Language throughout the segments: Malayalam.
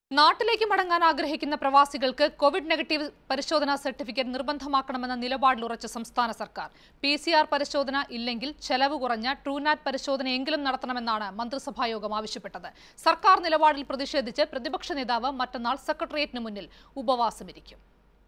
നാട്ടിലേക്ക് മടങ്ങാൻ ആഗ്രഹിക്കുന്ന പ്രവാസികൾക്ക് കോവിഡ് നെഗറ്റീവ് പരിശോധനാ സർട്ടിഫിക്കറ്റ് നിർബന്ധമാക്കണമെന്ന നിലപാടിൽ ഉറച്ച സംസ്ഥാന സർക്കാർ പി സി ആർ പരിശോധന ഇല്ലെങ്കിൽ ചെലവ് കുറഞ്ഞ ട്രൂനാറ്റ് പരിശോധനയെങ്കിലും നടത്തണമെന്നാണ് മന്ത്രിസഭായോഗം ആവശ്യപ്പെട്ടത് സർക്കാർ നിലപാടിൽ പ്രതിഷേധിച്ച് പ്രതിപക്ഷ നേതാവ് മറ്റന്നാൾ സെക്രട്ടേറിയറ്റിന് മുന്നിൽ ഉപവാസമിരിക്കും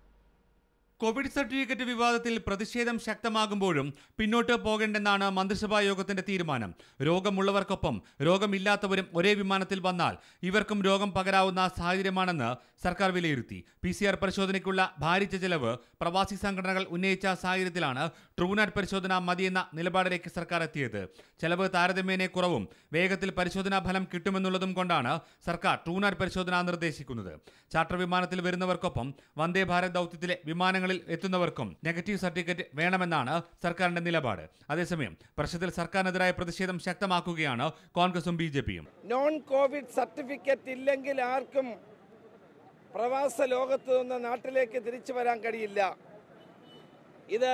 കോവിഡ് സർട്ടിഫിക്കറ്റ് വിവാദത്തിൽ പ്രതിഷേധം ശക്തമാകുമ്പോഴും പിന്നോട്ട് പോകേണ്ടെന്നാണ് മന്ത്രിസഭാ യോഗത്തിന്റെ തീരുമാനം രോഗമുള്ളവർക്കൊപ്പം രോഗമില്ലാത്തവരും ഒരേ വിമാനത്തിൽ വന്നാൽ ഇവർക്കും രോഗം പകരാവുന്ന സാഹചര്യമാണെന്ന് സർക്കാർ വിലയിരുത്തി പി സി ആർ പരിശോധനയ്ക്കുള്ള ഭാരിച്ച ചെലവ് പ്രവാസി സംഘടനകൾ ഉന്നയിച്ച സാഹചര്യത്തിലാണ് ട്രൂനാറ്റ് പരിശോധന മതിയെന്ന നിലപാടിലേക്ക് സർക്കാർ എത്തിയത് ചെലവ് താരതമ്യേന കുറവും വേഗത്തിൽ പരിശോധനാ ഫലം കിട്ടുമെന്നുള്ളതും കൊണ്ടാണ് സർക്കാർ ട്രൂനാറ്റ് പരിശോധന നിർദ്ദേശിക്കുന്നത് ചാർട്ടർ വിമാനത്തിൽ വരുന്നവർക്കൊപ്പം വന്ദേ ഭാരത് ദൗത്യത്തിലെ വിമാനങ്ങളിൽ എത്തുന്നവർക്കും നെഗറ്റീവ് സർട്ടിഫിക്കറ്റ് വേണമെന്നാണ് സർക്കാരിന്റെ നിലപാട് അതേസമയം പ്രശ്നത്തിൽ സർക്കാരിനെതിരായ പ്രതിഷേധം ശക്തമാക്കുകയാണ് കോൺഗ്രസും ബി ജെ പിയും നോൺ കോവിഡ് സർട്ടിഫിക്കറ്റ് ഇല്ലെങ്കിൽ ആർക്കും പ്രവാസ ലോകത്ത് നിന്ന് നാട്ടിലേക്ക് തിരിച്ചു വരാൻ കഴിയില്ല ഇത്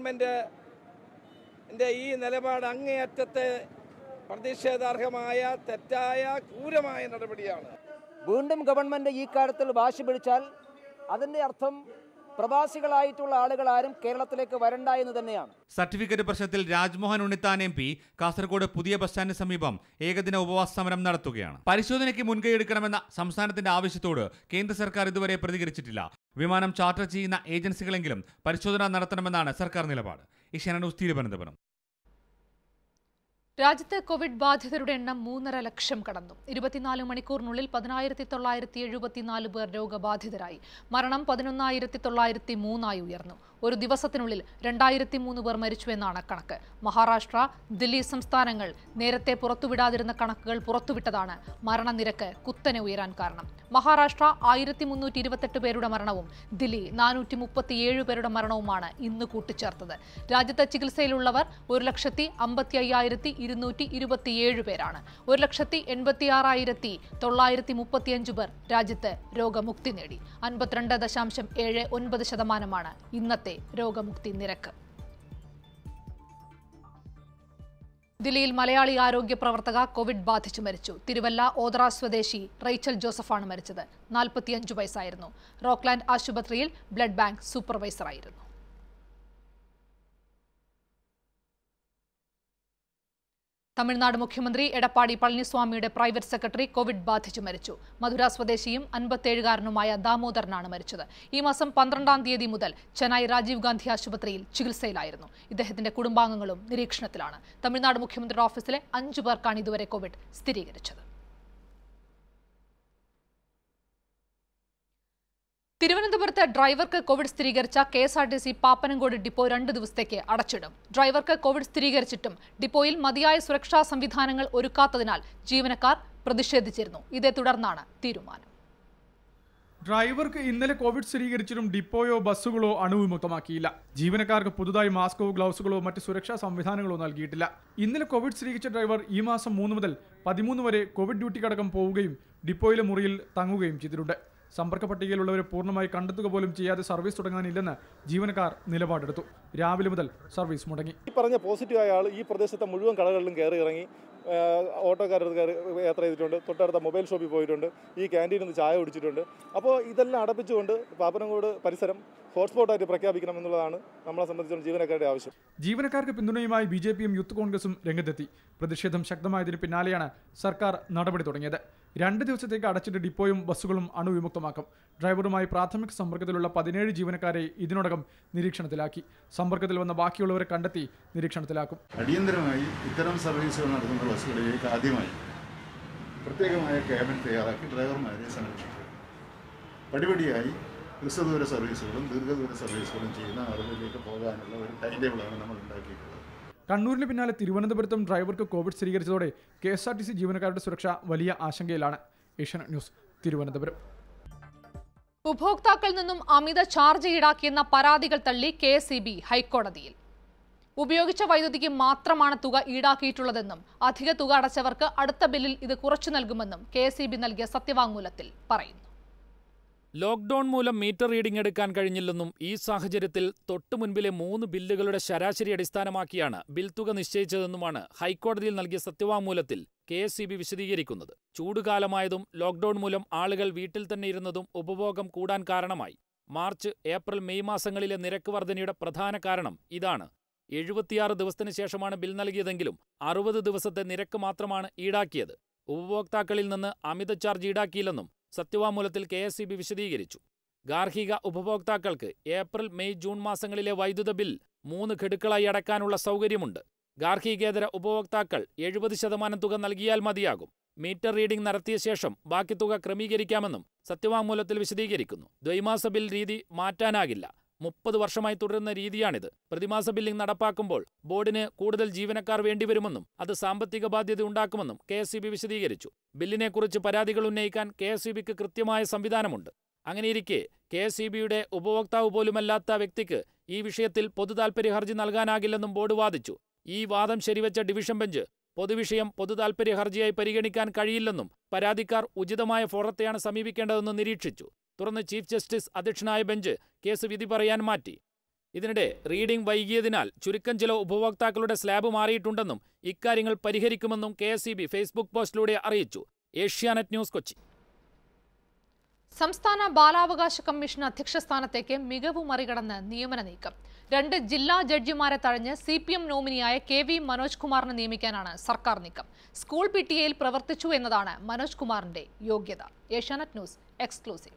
ഗവൺമെൻറ് ഈ നിലപാട് അങ്ങേയറ്റത്തെ പ്രതിഷേധാർഹമായ തെറ്റായ ക്രൂരമായ നടപടിയാണ് വീണ്ടും ഗവൺമെന്റ് ഈ കാര്യത്തിൽ വാശി പിടിച്ചാൽ അതിന്റെ അർത്ഥം പ്രവാസികളായിട്ടുള്ള ആളുകൾ ആരും കേരളത്തിലേക്ക് വരണ്ട എന്ന് തന്നെയാണ് സർട്ടിഫിക്കറ്റ് പ്രശ്നത്തിൽ രാജ്മോഹൻ ഉണ്ണിത്താൻ എം പി കാസർഗോഡ് പുതിയ ബസ് സ്റ്റാൻഡിന് സമീപം ഏകദിന ഉപവാസ സമരം നടത്തുകയാണ് പരിശോധനയ്ക്ക് മുൻകൈ എടുക്കണമെന്ന സംസ്ഥാനത്തിന്റെ ആവശ്യത്തോട് കേന്ദ്ര സർക്കാർ ഇതുവരെ പ്രതികരിച്ചിട്ടില്ല വിമാനം ചാർട്ടർ ചെയ്യുന്ന ഏജൻസികളെങ്കിലും പരിശോധന നടത്തണമെന്നാണ് സർക്കാർ നിലപാട് ഏഷ്യാന ന്യൂസ് തിരുവനന്തപുരം രാജ്യത്ത് കോവിഡ് ബാധിതരുടെ എണ്ണം മൂന്നര ലക്ഷം കടന്നു ഇരുപത്തിനാല് മണിക്കൂറിനുള്ളിൽ പതിനായിരത്തി തൊള്ളായിരത്തി എഴുപത്തിനാല് പേർ രോഗബാധിതരായി മരണം പതിനൊന്നായിരത്തി തൊള്ളായിരത്തി മൂന്നായി ഉയർന്നു ഒരു ദിവസത്തിനുള്ളിൽ രണ്ടായിരത്തി മൂന്ന് പേർ മരിച്ചുവെന്നാണ് കണക്ക് മഹാരാഷ്ട്ര ദില്ലി സംസ്ഥാനങ്ങൾ നേരത്തെ പുറത്തുവിടാതിരുന്ന കണക്കുകൾ പുറത്തുവിട്ടതാണ് മരണനിരക്ക് കുത്തനെ ഉയരാൻ കാരണം മഹാരാഷ്ട്ര ആയിരത്തി മുന്നൂറ്റി ഇരുപത്തെട്ട് പേരുടെ മരണവും ദില്ലി നാനൂറ്റി മുപ്പത്തിയേഴ് പേരുടെ മരണവുമാണ് ഇന്ന് കൂട്ടിച്ചേർത്തത് രാജ്യത്ത് ചികിത്സയിലുള്ളവർ ഒരു ലക്ഷത്തി അമ്പത്തി അയ്യായിരത്തി ഇരുന്നൂറ്റി ഇരുപത്തിയേഴ് പേരാണ് ഒരു ലക്ഷത്തി എൺപത്തി ആറായിരത്തി തൊള്ളായിരത്തി മുപ്പത്തിയഞ്ച് പേർ രാജ്യത്ത് രോഗമുക്തി നേടി അൻപത്തിരണ്ട് ദശാംശം ഏഴ് ഒൻപത് ശതമാനമാണ് ഇന്നത്തെ രോഗമുക്തി നിരക്ക് ദില്ലിയിൽ മലയാളി ആരോഗ്യ പ്രവർത്തക കോവിഡ് ബാധിച്ചു മരിച്ചു തിരുവല്ല ഓതറ സ്വദേശി റൈച്ചൽ ജോസഫാണ് മരിച്ചത് നാൽപ്പത്തിയഞ്ചു വയസ്സായിരുന്നു റോക്ലാൻഡ് ആശുപത്രിയിൽ ബ്ലഡ് ബാങ്ക് സൂപ്പർവൈസറായിരുന്നു തമിഴ്നാട് മുഖ്യമന്ത്രി എടപ്പാടി പളനിസ്വാമിയുടെ പ്രൈവറ്റ് സെക്രട്ടറി കോവിഡ് ബാധിച്ചു മരിച്ചു മധുര സ്വദേശിയും അൻപത്തേഴുകാരനുമായ ദാമോദരനാണ് മരിച്ചത് ഈ മാസം പന്ത്രണ്ടാം തീയതി മുതൽ ചെന്നൈ രാജീവ് ഗാന്ധി ആശുപത്രിയിൽ ചികിത്സയിലായിരുന്നു ഇദ്ദേഹത്തിന്റെ കുടുംബാംഗങ്ങളും നിരീക്ഷണത്തിലാണ് തമിഴ്നാട് മുഖ്യമന്ത്രിയുടെ ഓഫീസിലെ അഞ്ചു പേർക്കാണ് ഇതുവരെ കോവിഡ് സ്ഥിരീകരിച്ചത് തിരുവനന്തപുരത്ത് ഡ്രൈവർക്ക് കോവിഡ് സ്ഥിരീകരിച്ച K S R T C Pappanamcode depot രണ്ട് ദിവസത്തേക്ക് അടച്ചിടും ഡ്രൈവർക്ക് കോവിഡ് സ്ഥിരീകരിച്ചിട്ടും ഡിപ്പോയിൽ മതിയായ സുരക്ഷാ സംവിധാനങ്ങൾ ഒരുക്കാത്തതിനാൽ ജീവനക്കാർ പ്രതിഷേധിച്ചിരുന്നു ഇതേ തുടർന്നാണ് തീരുമാനം ഡ്രൈവർക്ക് ഇന്നലെ കോവിഡ് സ്ഥിരീകരിച്ചിട്ടും ഡിപ്പോയോ ബസ്സുകളോ അണുവിമുക്തമാക്കിയില്ല ജീവനക്കാർക്ക് പുതുതായി മാസ്കോ ഗ്ലൗസുകളോ മറ്റ് സുരക്ഷാ സംവിധാനങ്ങളോ നൽകിയിട്ടില്ല ഇന്നലെ കോവിഡ് സ്ഥിരീകരിച്ച ഡ്രൈവർ ഈ മാസം മൂന്ന് മുതൽ പതിമൂന്ന് വരെ കോവിഡ് ഡ്യൂട്ടിക്കടക്കം പോവുകയും ഡിപ്പോയിലെ മുറിയിൽ തങ്ങുകയും ചെയ്തിട്ടുണ്ട് സമ്പർക്ക പട്ടികയിലുള്ളവരെ പൂർണ്ണമായി കണ്ടെത്തുക പോലും ചെയ്യാതെ സർവീസ് തുടങ്ങാനില്ലെന്ന് ജീവനക്കാർ നിലപാടെടുത്തു രാവിലെ മുതൽ സർവീസ് മുടങ്ങി ഈ പറഞ്ഞ പോസിറ്റീവായ ആൾ ഈ പ്രദേശത്തെ മുഴുവൻ കടകളിലും കയറി ഇറങ്ങി ഓട്ടോക്കാരടുത്ത് കയറി യാത്ര ചെയ്തിട്ടുണ്ട് തൊട്ടടുത്ത മൊബൈൽ ഷോപ്പിൽ പോയിട്ടുണ്ട് ഈ ക്യാൻറ്റീനിൽ നിന്ന് ചായ കുടിച്ചിട്ടുണ്ട് അപ്പോൾ ഇതെല്ലാം അടപ്പിച്ചുകൊണ്ട് പാപ്പനംകോട് പരിസരം ഹോട്ട്സ്പോട്ടായിട്ട് പ്രഖ്യാപിക്കണം എന്നുള്ളതാണ് നമ്മളെ സംബന്ധിച്ചിടത്തോളം ജീവനക്കാരുടെ ആവശ്യം ജീവനക്കാർക്ക് പിന്തുണയുമായി ബി ജെ പിയും യൂത്ത് കോൺഗ്രസും രംഗത്തെത്തി പ്രതിഷേധം ശക്തമായതിന് പിന്നാലെയാണ് സർക്കാർ നടപടി തുടങ്ങിയത് രണ്ട് ദിവസത്തേക്ക് അടച്ചിട്ട് ഡിപ്പോയും ബസ്സുകളും അണുവിമുക്തമാക്കും ഡ്രൈവറുമായി പ്രാഥമിക സമ്പർക്കത്തിലുള്ള പതിനേഴ് ജീവനക്കാരെ ഇതിനോടകം നിരീക്ഷണത്തിലാക്കി സമ്പർക്കത്തിൽ വന്ന ബാക്കിയുള്ളവരെ കണ്ടെത്തി നിരീക്ഷണത്തിലാക്കും അടിയന്തരമായി ഇത്തരം സർവീസുകൾ നടത്തുന്ന ബസ്സുകളിലേക്ക് ആദ്യമായി പ്രത്യേകമായ ക്യാബിൻ തയ്യാറാക്കി ഡ്രൈവർമാരെ സംരക്ഷിക്കുക പടിപടിയായി ഹ്രസ്വദൂര സർവീസുകളും ദീർഘദൂര സർവീസുകളും ചെയ്യുന്ന ആളുകളിലേക്ക് പോകാനുള്ള ഒരു ടൈം ടേബിളാണ് നമ്മൾ ഉണ്ടാക്കിയിട്ടുള്ളത് കണ്ണൂരിന് പിന്നാലെ തിരുവനന്തപുരത്തും ഡ്രൈവർക്ക് കോവിഡ് സ്ഥിരീകരിച്ചതോടെ K S R T C ജീവനക്കാരുടെ സുരക്ഷ വലിയ ആശങ്കയിലാണ് ഏഷ്യാനെറ്റ് ന്യൂസ് തിരുവനന്തപുരം ഉപഭോക്താക്കളിൽ നിന്നും അമിത ചാർജ് ഈടാക്കിയെന്ന പരാതികൾ തള്ളി കെ എസ് ഹൈക്കോടതിയിൽ ഉപയോഗിച്ച വൈദ്യുതിക്ക് മാത്രമാണ് തുക ഈടാക്കിയിട്ടുള്ളതെന്നും അധിക തുക അടച്ചവർക്ക് അടുത്ത ബില്ലിൽ ഇത് കുറച്ചു നൽകുമെന്നും കെ നൽകിയ സത്യവാങ്മൂലത്തിൽ പറയുന്നു ലോക്ഡൌൺ മൂലം മീറ്റർ റീഡിംഗ് എടുക്കാൻ കഴിഞ്ഞില്ലെന്നും ഈ സാഹചര്യത്തിൽ തൊട്ടു മുൻപിലെ മൂന്ന് ബില്ലുകളുടെ ശരാശരി അടിസ്ഥാനമാക്കിയാണ് ബിൽ തുക നിശ്ചയിച്ചതെന്നുമാണ് ഹൈക്കോടതിയിൽ നൽകിയ സത്യവാങ്മൂലത്തിൽ കെ എസ് സി ബി വിശദീകരിക്കുന്നത് ചൂടുകാലമായതും ലോക്ഡൌൺ മൂലം ആളുകൾ വീട്ടിൽ തന്നെ ഇരുന്നതും ഉപഭോഗം കൂടാൻ കാരണമായി മാർച്ച് ഏപ്രിൽ മെയ് മാസങ്ങളിലെ നിരക്ക് വർധനയുടെ പ്രധാന കാരണം ഇതാണ് എഴുപത്തിയാറ് ദിവസത്തിന് ശേഷമാണ് ബിൽ നൽകിയതെങ്കിലും അറുപത് ദിവസത്തെ നിരക്ക് മാത്രമാണ് ഈടാക്കിയത് ഉപഭോക്താക്കളിൽ നിന്ന് അമിത ചാർജ് ഈടാക്കിയില്ലെന്നും സത്യവാങ്മൂലത്തിൽ കെ എസ് വിശദീകരിച്ചു ഗാർഹിക ഉപഭോക്താക്കൾക്ക് ഏപ്രിൽ മെയ് ജൂൺ മാസങ്ങളിലെ വൈദ്യുത ബിൽ മൂന്ന് ഘടുക്കളായി അടക്കാനുള്ള സൗകര്യമുണ്ട് ഗാർഹികേതര ഉപഭോക്താക്കൾ എഴുപത് ശതമാനം തുക നൽകിയാൽ മതിയാകും മീറ്റർ റീഡിംഗ് നടത്തിയ ശേഷം ബാക്കി തുക ക്രമീകരിക്കാമെന്നും സത്യവാങ്മൂലത്തിൽ വിശദീകരിക്കുന്നു ദ്വൈമാസ ബിൽ രീതി മാറ്റാനാകില്ല മുപ്പത് വർഷമായി തുടരുന്ന രീതിയാണിത് പ്രതിമാസ ബില്ലിംഗ് നടപ്പാക്കുമ്പോൾ ബോർഡിന് കൂടുതൽ ജീവനക്കാർ വേണ്ടിവരുമെന്നും അത് സാമ്പത്തിക ബാധ്യത ഉണ്ടാക്കുമെന്നും കെ എസ് വിശദീകരിച്ചു ബില്ലിനെക്കുറിച്ച് പരാതികൾ ഉന്നയിക്കാൻ കെ എസ് കൃത്യമായ സംവിധാനമുണ്ട് അങ്ങനെയിരിക്കെ കെ എസ് ഇ ബിയുടെ ഉപഭോക്താവ് പോലുമല്ലാത്ത വ്യക്തിക്ക് ഈ വിഷയത്തിൽ പൊതുതാൽപര്യ ഹർജി നൽകാനാകില്ലെന്നും ബോർഡ് വാദിച്ചു ഈ വാദം ശരിവെച്ച ഡിവിഷൻ ബെഞ്ച് പൊതുവിഷയം പൊതുതാൽപര്യ ഹർജിയായി പരിഗണിക്കാൻ കഴിയില്ലെന്നും പരാതിക്കാർ ഉചിതമായ ഫോറത്തെയാണ് സമീപിക്കേണ്ടതെന്ന് നിരീക്ഷിച്ചു തുടർന്ന് ചീഫ് ജസ്റ്റിസ് അധ്യക്ഷനായ ബെഞ്ച് കേസ് വിധി പറയാൻ മാറ്റി ഇതിനിടെ റീഡിംഗ് വൈകിയതിനാൽ ചുരുക്കം ചില ഉപഭോക്താക്കളുടെ സ്ലാബ് മാറിയിട്ടുണ്ടെന്നും ഇക്കാര്യങ്ങൾ പരിഹരിക്കുമെന്നും കെ ഫേസ്ബുക്ക് പോസ്റ്റിലൂടെ അറിയിച്ചു ഏഷ്യാനെറ്റ് ന്യൂസ് കൊച്ചി സംസ്ഥാന ബാലാവകാശ കമ്മീഷൻ അധ്യക്ഷ സ്ഥാനത്തേക്ക് മികവ് മറികടന്ന് നിയമന നീക്കം രണ്ട് ജില്ലാ ജഡ്ജിമാരെ തഴഞ്ഞ് സി പി എം നോമിനിയായ കെ വി മനോജ് കുമാറിനെ നിയമിക്കാനാണ് സർക്കാർ നീക്കം സ്കൂൾ പി ടി എയിൽ പ്രവർത്തിച്ചു എന്നതാണ് മനോജ് കുമാറിന്റെ യോഗ്യത ഏഷ്യാനെറ്റ് ന്യൂസ് എക്സ്ക്ലൂസീവ്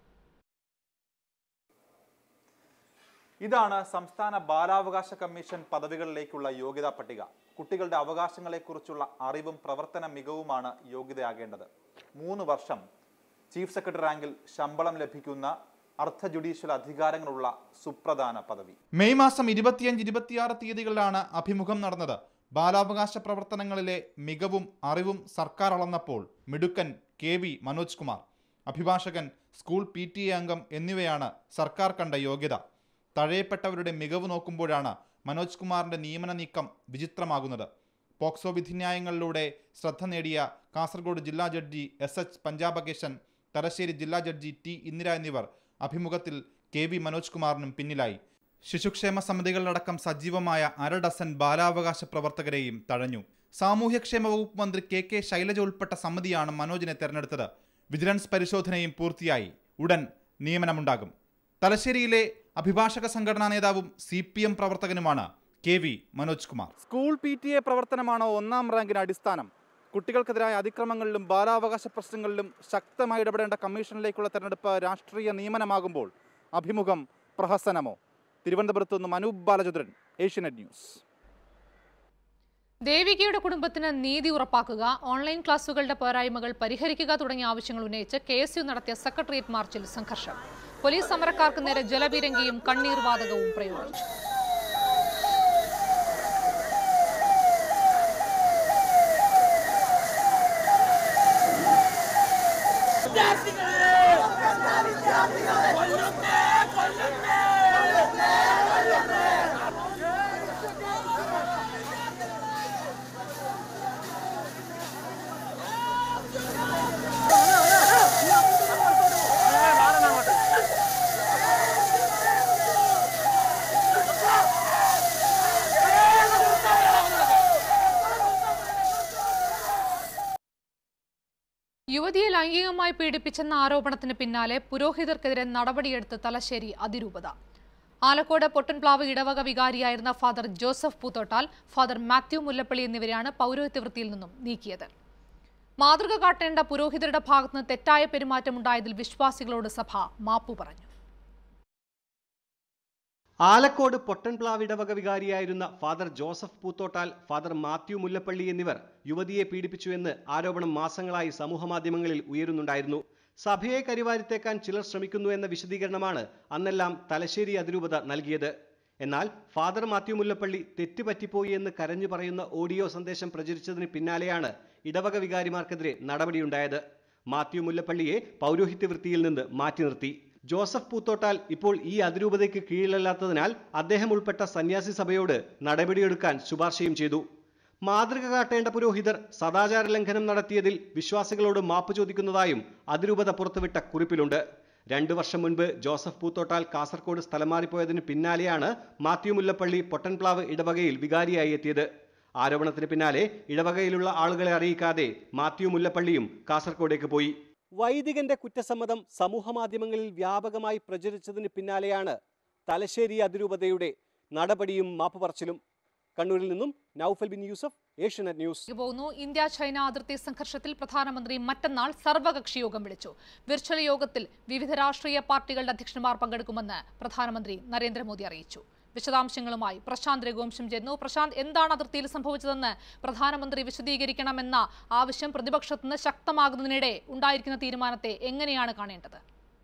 ഇതാണ് സംസ്ഥാന ബാലാവകാശ കമ്മീഷൻ പദവികളിലേക്കുള്ള യോഗ്യതാ പട്ടിക കുട്ടികളുടെ അവകാശങ്ങളെക്കുറിച്ചുള്ള അറിവും പ്രവർത്തന മികവുമാണ് യോഗ്യതയാകേണ്ടത് മൂന്ന് വർഷം ചീഫ് സെക്രട്ടറി റാങ്കിൽ ശമ്പളം ലഭിക്കുന്ന അർദ്ധ ജുഡീഷ്യൽ അധികാരങ്ങളുള്ള സുപ്രധാന പദവി മെയ് മാസം ഇരുപത്തിയഞ്ച് ഇരുപത്തിയാറ് തീയതികളിലാണ് അഭിമുഖം നടന്നത് ബാലാവകാശ പ്രവർത്തനങ്ങളിലെ മികവും അറിവും സർക്കാർ അളന്നപ്പോൾ മിടുക്കൻ കെ വി മനോജ് കുമാർ അഭിഭാഷകൻ സ്കൂൾ പി ടി എ അംഗം എന്നിവയാണ് സർക്കാർ കണ്ട യോഗ്യത തഴയപ്പെട്ടവരുടെ മികവ് നോക്കുമ്പോഴാണ് മനോജ് കുമാറിന്റെ നിയമന നീക്കം വിചിത്രമാകുന്നത് പോക്സോ വിധിന്യായങ്ങളിലൂടെ ശ്രദ്ധ നേടിയ കാസർഗോഡ് ജില്ലാ judge S H Panchabakesan Thalassery ജില്ലാ ജഡ്ജി ടി ഇന്ദിര എന്നിവർ അഭിമുഖത്തിൽ കെ വി മനോജ് കുമാറിനും പിന്നിലായി ശിശുക്ഷേമ സമിതികളിലടക്കം സജീവമായ അര ഡസൻ ബാലാവകാശ പ്രവർത്തകരെയും തഴഞ്ഞു സാമൂഹ്യക്ഷേമ വകുപ്പ് മന്ത്രി കെ കെ ശൈലജ ഉൾപ്പെട്ട സമിതിയാണ് മനോജിനെ തെരഞ്ഞെടുത്തത് വിജിലൻസ് പരിശോധനയും പൂർത്തിയായി ഉടൻ നിയമനമുണ്ടാകും തലശ്ശേരിയിലെ അഭിഭാഷക സംഘടനാ നേതാവും സി പി എം പ്രവർത്തകനുമാണ് K V Manoj Kumar school P T A പ്രവർത്തനമാണോ ഒന്നാം റാങ്കിന് അടിസ്ഥാനം കുട്ടികൾക്കെതിരായ അതിക്രമങ്ങളിലും ബാലാവകാശ പ്രശ്നങ്ങളിലും ശക്തമായി ഇടപെടേണ്ട കമ്മീഷനിലേക്കുള്ള തെരഞ്ഞെടുപ്പ് രാഷ്ട്രീയ നിയമനമാകുമ്പോൾ അഭിമുഖം പ്രഹസനമോ തിരുവനന്തപുരത്ത് നിന്നും അനൂപ് ബാലചന്ദ്രൻ ഏഷ്യനെറ്റ് ന്യൂസ് ദേവികയുടെ കുടുംബത്തിന് നീതി ഉറപ്പാക്കുക ഓൺലൈൻ ക്ലാസുകളുടെ പോരായ്മകൾ പരിഹരിക്കുക തുടങ്ങിയ ആവശ്യങ്ങൾ ഉന്നയിച്ച് കെ എസ് യു നടത്തിയ സെക്രട്ടേറിയറ്റ് മാർച്ചിൽ സംഘർഷം പോലീസ് സമരക്കാർക്ക് നേരെ ജലപീരങ്കിയും കണ്ണീർ വാതകവും പ്രയോഗിച്ചു യുവതിയെ ലൈംഗികമായി പീഡിപ്പിച്ചെന്ന ആരോപണത്തിന് പിന്നാലെ പുരോഹിതർക്കെതിരെ നടപടിയെടുത്ത് തലശ്ശേരി അതിരൂപത ആലക്കോട് പൊട്ടൻപ്ലാവ് ഇടവക വികാരിയായിരുന്ന ഫാദർ ജോസഫ് പൂത്തോട്ടാൽ ഫാദർ മാത്യു മുല്ലപ്പള്ളി എന്നിവരെയാണ് പൗരോഹിത്യ വൃത്തിയിൽ നിന്നും നീക്കിയത് മാതൃക കാട്ടേണ്ട പുരോഹിതരുടെ ഭാഗത്തുനിന്ന് തെറ്റായ പെരുമാറ്റമുണ്ടായതിൽ വിശ്വാസികളോട് സഭ മാപ്പു പറഞ്ഞു ആലക്കോട് പൊട്ടൻപ്ലാവിടവക വികാരിയായിരുന്ന ഫാദർ ജോസഫ് പൂത്തോട്ടാൽ ഫാദർ മാത്യു മുല്ലപ്പള്ളി എന്നിവർ യുവതിയെ പീഡിപ്പിച്ചുവെന്ന് ആരോപണം മാസങ്ങളായി സമൂഹമാധ്യമങ്ങളിൽ ഉയരുന്നുണ്ടായിരുന്നു സഭയെ കരിവാരിത്തേക്കാൻ ചിലർ ശ്രമിക്കുന്നു എന്ന വിശദീകരണമാണ് അന്നെല്ലാം തലശ്ശേരി അതിരൂപത നൽകിയത് എന്നാൽ ഫാദർ മാത്യു മുല്ലപ്പള്ളി തെറ്റുപറ്റിപ്പോയി എന്ന് കരഞ്ഞു പറയുന്ന ഓഡിയോ സന്ദേശം പ്രചരിച്ചതിന് പിന്നാലെയാണ് ഇടവക വികാരിമാർക്കെതിരെ നടപടിയുണ്ടായത് മാത്യു മുല്ലപ്പള്ളിയെ പൗരോഹിത്യ വൃത്തിയിൽ നിന്ന് മാറ്റി നിർത്തി ജോസഫ് പൂത്തോട്ടാൽ ഇപ്പോൾ ഈ അതിരൂപതയ്ക്ക് കീഴിലല്ലാത്തതിനാൽ അദ്ദേഹം ഉൾപ്പെട്ട സന്യാസി സഭയോട് നടപടിയെടുക്കാൻ ശുപാർശയും ചെയ്തു മാതൃക കാട്ടേണ്ട പുരോഹിതർ സദാചാര ലംഘനം നടത്തിയതിൽ വിശ്വാസികളോട് മാപ്പ് ചോദിക്കുന്നതായും അതിരൂപത പുറത്തുവിട്ട കുറിപ്പിലുണ്ട് രണ്ടു വർഷം മുൻപ് ജോസഫ് പൂത്തോട്ടാൽ കാസർഗോഡ് സ്ഥലം മാറിപ്പോയതിന് പിന്നാലെയാണ് മാത്യു മുല്ലപ്പള്ളി പൊട്ടൻപ്ലാവ് ഇടവകയിൽ വികാരിയായി എത്തിയത് ആരോപണത്തിന് പിന്നാലെ ഇടവകയിലുള്ള ആളുകളെ അറിയിക്കാതെ മാത്യു മുല്ലപ്പള്ളിയും കാസർഗോഡേക്ക് പോയി വൈദികന്റെ കുറ്റസമ്മതം സമൂഹമാധ്യമങ്ങളിൽ വ്യാപകമായി പ്രചരിച്ചതിന് പിന്നാലെയാണ് തലശ്ശേരി അതിരൂപതയുടെ നടപടിയും മാപ്പുപറച്ചിലും കണ്ണൂരിൽ നിന്നും നൌഫൽ ബിൻ യൂസഫ് ഏഷ്യനെറ്റ് ന്യൂസ് പോകുന്നു ഇന്ത്യ ചൈന അതിർത്തി സംഘർഷത്തിൽ പ്രധാനമന്ത്രി മറ്റന്നാൾ സർവകക്ഷി യോഗം വിളിച്ചു വിർച്വൽ യോഗത്തിൽ വിവിധ രാഷ്ട്രീയ പാർട്ടികളുടെ അധ്യക്ഷന്മാർ പങ്കെടുക്കുമെന്ന് പ്രധാനമന്ത്രി നരേന്ദ്രമോദി അറിയിച്ചു വിശദാംശങ്ങളുമായി പ്രശാന്ത് രഘുവംശം ചേരുന്നു പ്രശാന്ത് എന്താണ് അതിർത്തിയിൽ സംഭവിച്ചതെന്ന് പ്രധാനമന്ത്രി വിശദീകരിക്കണമെന്ന ആവശ്യം പ്രതിപക്ഷത്ത് നിന്ന് ശക്തമാകുന്നതിനിടെ ഉണ്ടായിരിക്കുന്ന തീരുമാനത്തെ എങ്ങനെയാണ് കാണേണ്ടത്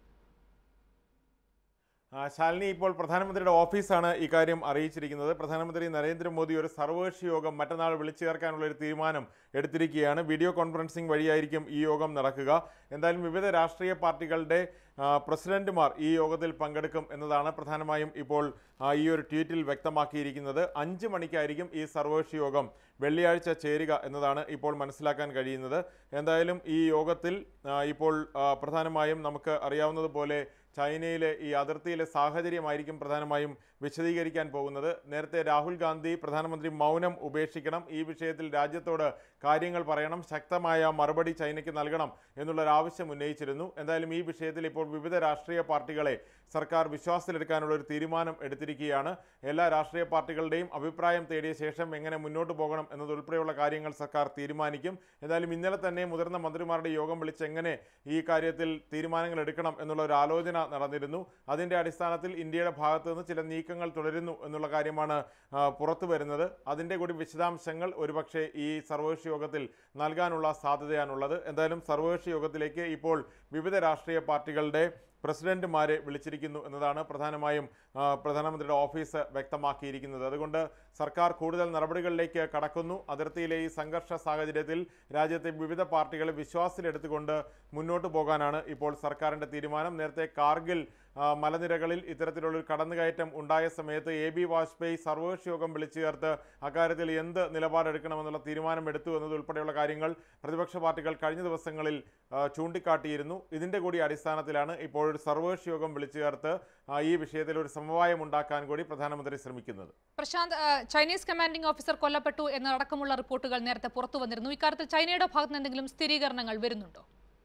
ആ, ശാലിനി ഇപ്പോൾ പ്രധാനമന്ത്രിയുടെ ഓഫീസാണ് ഇക്കാര്യം അറിയിച്ചിരിക്കുന്നത് പ്രധാനമന്ത്രി നരേന്ദ്രമോദി ഒരു സർവകക്ഷി യോഗം മറ്റന്നാൾ വിളിച്ചു ചേർക്കാനുള്ള ഒരു തീരുമാനം എടുത്തിരിക്കുകയാണ് വീഡിയോ കോൺഫറൻസിംഗ് വഴിയായിരിക്കും ഈ യോഗം നടക്കുക എന്തായാലും വിവിധ രാഷ്ട്രീയ പാർട്ടികളുടെ ആ, പ്രസിഡന്റുമാർ ഈ യോഗത്തിൽ പങ്കെടുക്കും എന്നതാണ് പ്രധാനമായും ഇപ്പോൾ ആ, ഈ ഒരു ട്വീറ്റിൽ വ്യക്തമാക്കിയിരിക്കുന്നത് അഞ്ച് മണിക്കായിരിക്കും ഈ സർവകക്ഷി യോഗം വെള്ളിയാഴ്ച ചേരുക എന്നതാണ് ഇപ്പോൾ മനസ്സിലാക്കാൻ കഴിയുന്നത് എന്തായാലും ഈ യോഗത്തിൽ ആ, ഇപ്പോൾ ആ, പ്രധാനമായും നമുക്ക് അറിയാവുന്നതുപോലെ ചൈനയിലെ ഈ അതിർത്തിയിലെ സാഹചര്യമായിരിക്കും പ്രധാനമായും വിശദീകരിക്കാൻ പോകുന്നത് നേരത്തെ രാഹുൽ ഗാന്ധി പ്രധാനമന്ത്രി മൗനം ഉപേക്ഷിക്കണം ഈ വിഷയത്തിൽ രാജ്യത്തോട് കാര്യങ്ങൾ പറയണം ശക്തമായ മറുപടി ചൈനയ്ക്ക് നൽകണം എന്നുള്ളൊരു ആവശ്യം ഉന്നയിച്ചിരുന്നു എന്തായാലും ഈ വിഷയത്തിൽ ഇപ്പോൾ വിവിധ രാഷ്ട്രീയ പാർട്ടികളെ സർക്കാർ വിശ്വാസത്തിലെടുക്കാനുള്ള ഒരു തീരുമാനം എടുത്തിരിക്കുകയാണ് എല്ലാ രാഷ്ട്രീയ പാർട്ടികളുടെയും അഭിപ്രായം തേടിയ ശേഷം എങ്ങനെ മുന്നോട്ട് പോകണം എന്നതുൾപ്പെടെയുള്ള കാര്യങ്ങൾ സർക്കാർ തീരുമാനിക്കും എന്തായാലും ഇന്നലെ തന്നെ മുതിർന്ന മന്ത്രിമാരുടെ യോഗം വിളിച്ച് എങ്ങനെ ഈ കാര്യത്തിൽ തീരുമാനങ്ങൾ എടുക്കണം എന്നുള്ള ഒരു ആലോചന നടന്നിരുന്നു അതിന്റെ അടിസ്ഥാനത്തിൽ ഇന്ത്യയുടെ ഭാഗത്ത് നിന്ന് ചില നീക്കങ്ങൾ തുടരുന്നു എന്നുള്ള കാര്യമാണ് ആ, പുറത്തു വരുന്നത് അതിന്റെ കൂടി വിശദാംശങ്ങൾ ഒരുപക്ഷെ ഈ സർവകക്ഷി യോഗത്തിൽ നൽകാനുള്ള സാധ്യതയാണുള്ളത് എന്തായാലും സർവകക്ഷി യോഗത്തിലേക്ക് ഇപ്പോൾ വിവിധ രാഷ്ട്രീയ പാർട്ടികളുടെ പ്രസിഡന്റുമാരെ വിളിച്ചിരിക്കുന്നു എന്നതാണ് പ്രധാനമായും ആ, പ്രധാനമന്ത്രിയുടെ ഓഫീസ് വ്യക്തമാക്കിയിരിക്കുന്നത് അതുകൊണ്ട് സർക്കാർ കൂടുതൽ നടപടികളിലേക്ക് കടക്കുന്നു അതിർത്തിയിലെ ഈ സംഘർഷ സാഹചര്യത്തിൽ രാജ്യത്തെ വിവിധ പാർട്ടികളെ വിശ്വാസത്തിലെടുത്തുകൊണ്ട് മുന്നോട്ട് പോകാനാണ് ഇപ്പോൾ സർക്കാരിൻ്റെ തീരുമാനം നേരത്തെ കാർഗിൽ ആ, മലനിരകളിൽ ഇത്തരത്തിലുള്ള ഒരു കടന്നുകയറ്റം ഉണ്ടായ സമയത്ത് എ ബി വാജ്പേയി സർവകക്ഷി യോഗം വിളിച്ചു ചേർത്ത് അക്കാര്യത്തിൽ എന്ത് നിലപാടെടുക്കണമെന്നുള്ള തീരുമാനമെടുത്തു എന്നതുൾപ്പെടെയുള്ള കാര്യങ്ങൾ പ്രതിപക്ഷ പാർട്ടികൾ കഴിഞ്ഞ ദിവസങ്ങളിൽ ആ, ചൂണ്ടിക്കാട്ടിയിരുന്നു ഇതിൻ്റെ കൂടി അടിസ്ഥാനത്തിലാണ് ഇപ്പോൾ ഒരു സർവകക്ഷി യോഗം വിളിച്ചു ചേർത്ത് ആ, ഈ വിഷയത്തിൽ ഒരു സമവായം ഉണ്ടാക്കാൻ കൂടി പ്രധാനമന്ത്രി ശ്രമിക്കുന്നത് പ്രശാന്ത് ആ, ചൈനീസ് കമാൻഡിംഗ് ഓഫീസർ കൊല്ലപ്പെട്ടു എന്നടക്കമുള്ള റിപ്പോർട്ടുകൾ നേരത്തെ പുറത്തു വന്നിരുന്നു ഇക്കാര്യത്തിൽ ചൈനയുടെ ഭാഗത്ത് നിന്ന് എന്തെങ്കിലും സ്ഥിരീകരണങ്ങൾ വരുന്നുണ്ടോ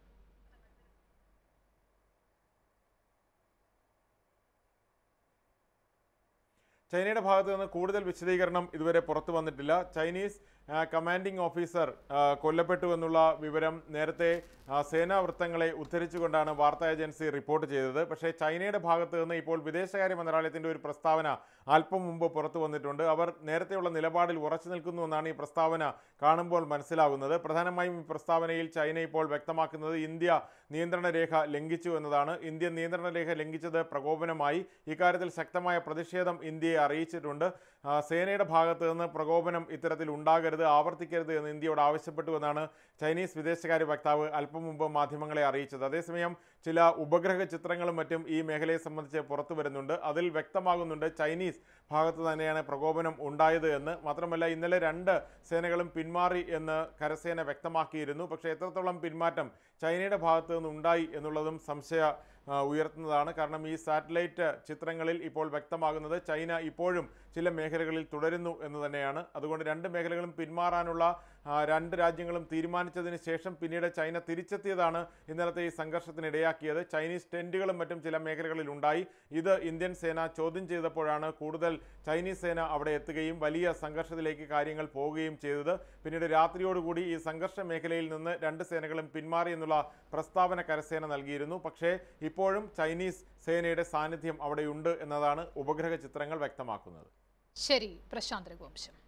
ചൈനയുടെ ഭാഗത്ത് നിന്ന് കൂടുതൽ വിശദീകരണം ഇതുവരെ പുറത്തു വന്നിട്ടില്ല ചൈനീസ് ആ, കമാൻഡിംഗ് ഓഫീസർ ആ, കൊല്ലപ്പെട്ടു എന്നുള്ള വിവരം നേരത്തെ ആ, സേനാ വൃത്തങ്ങളെ ഉദ്ധരിച്ചുകൊണ്ടാണ് വാർത്താ ഏജൻസി റിപ്പോർട്ട് ചെയ്തത് പക്ഷേ ചൈനയുടെ ഭാഗത്ത് നിന്ന് ഇപ്പോൾ വിദേശകാര്യ മന്ത്രാലയത്തിന്റെ ഒരു പ്രസ്താവന അല്പം മുമ്പ് പുറത്തു വന്നിട്ടുണ്ട് അവർ നേരത്തെയുള്ള നിലപാടിൽ ഉറച്ചു നിൽക്കുന്നു എന്നാണ് ഈ പ്രസ്താവന കാണുമ്പോൾ മനസ്സിലാകുന്നത് പ്രധാനമായും ഈ പ്രസ്താവനയിൽ ചൈന ഇപ്പോൾ വ്യക്തമാക്കുന്നത് ഇന്ത്യ നിയന്ത്രണ രേഖ ലംഘിച്ചു എന്നതാണ് ഇന്ത്യ നിയന്ത്രണ രേഖ ലംഘിച്ചത് പ്രകോപനമായി ഇക്കാര്യത്തിൽ ശക്തമായ പ്രതിഷേധം ഇന്ത്യയെ അറിയിച്ചിട്ടുണ്ട് ആ, സേനയുടെ ഭാഗത്ത് നിന്ന് പ്രകോപനം ഇത്തരത്തിൽ ഉണ്ടാകരുത് ആവർത്തിക്കരുത് എന്ന് ഇന്ത്യയോട് ആവശ്യപ്പെട്ടു എന്നാണ് ചൈനീസ് വിദേശകാര്യ വക്താവ് അല്പം മുമ്പ് മാധ്യമങ്ങളെ അറിയിച്ചത് അതേസമയം ചില ഉപഗ്രഹ ചിത്രങ്ങളും മറ്റും ഈ മേഖലയെ സംബന്ധിച്ച് പുറത്തു വരുന്നുണ്ട് അതിൽ വ്യക്തമാകുന്നുണ്ട് ചൈനീസ് ഭാഗത്ത് തന്നെയാണ് പ്രകോപനം ഉണ്ടായത് എന്ന് മാത്രമല്ല ഇന്നലെ രണ്ട് സേനകളും പിന്മാറി എന്ന് കരസേന വ്യക്തമാക്കിയിരുന്നു പക്ഷേ എത്രത്തോളം പിന്മാറ്റം ചൈനയുടെ ഭാഗത്ത് നിന്ന് ഉണ്ടായി എന്നുള്ളതും സംശയ ആ, ഉയർത്തുന്നതാണ് കാരണം ഈ സാറ്റലൈറ്റ് ചിത്രങ്ങളിൽ ഇപ്പോൾ വ്യക്തമാകുന്നത് ചൈന ഇപ്പോഴും ചില മേഖലകളിൽ തുടരുന്നു എന്ന് തന്നെയാണ് അതുകൊണ്ട് രണ്ട് മേഖലകളും പിന്മാറാനുള്ള ആ, രണ്ട് രാജ്യങ്ങളും തീരുമാനിച്ചതിന് ശേഷം പിന്നീട് ചൈന തിരിച്ചെത്തിയതാണ് ഇന്നലത്തെ ഈ സംഘർഷത്തിന് ഇടയാക്കിയത് ചൈനീസ് ടെന്റുകളും മറ്റും ചില മേഖലകളിൽ ഉണ്ടായി ഇത് ഇന്ത്യൻ സേന ചോദ്യം ചെയ്തപ്പോഴാണ് കൂടുതൽ ചൈനീസ് സേന അവിടെ എത്തുകയും വലിയ സംഘർഷത്തിലേക്ക് കാര്യങ്ങൾ പോവുകയും ചെയ്തത് പിന്നീട് രാത്രിയോടുകൂടി ഈ സംഘർഷ മേഖലയിൽ നിന്ന് രണ്ട് സേനകളും പിന്മാറി എന്നുള്ള പ്രസ്താവന കരസേന നൽകിയിരുന്നു പക്ഷേ ഇപ്പോഴും ചൈനീസ് സേനയുടെ സാന്നിധ്യം അവിടെയുണ്ട് എന്നതാണ് ഉപഗ്രഹ ചിത്രങ്ങൾ വ്യക്തമാക്കുന്നത് ശരി പ്രശാന്ത് രഘുവംശം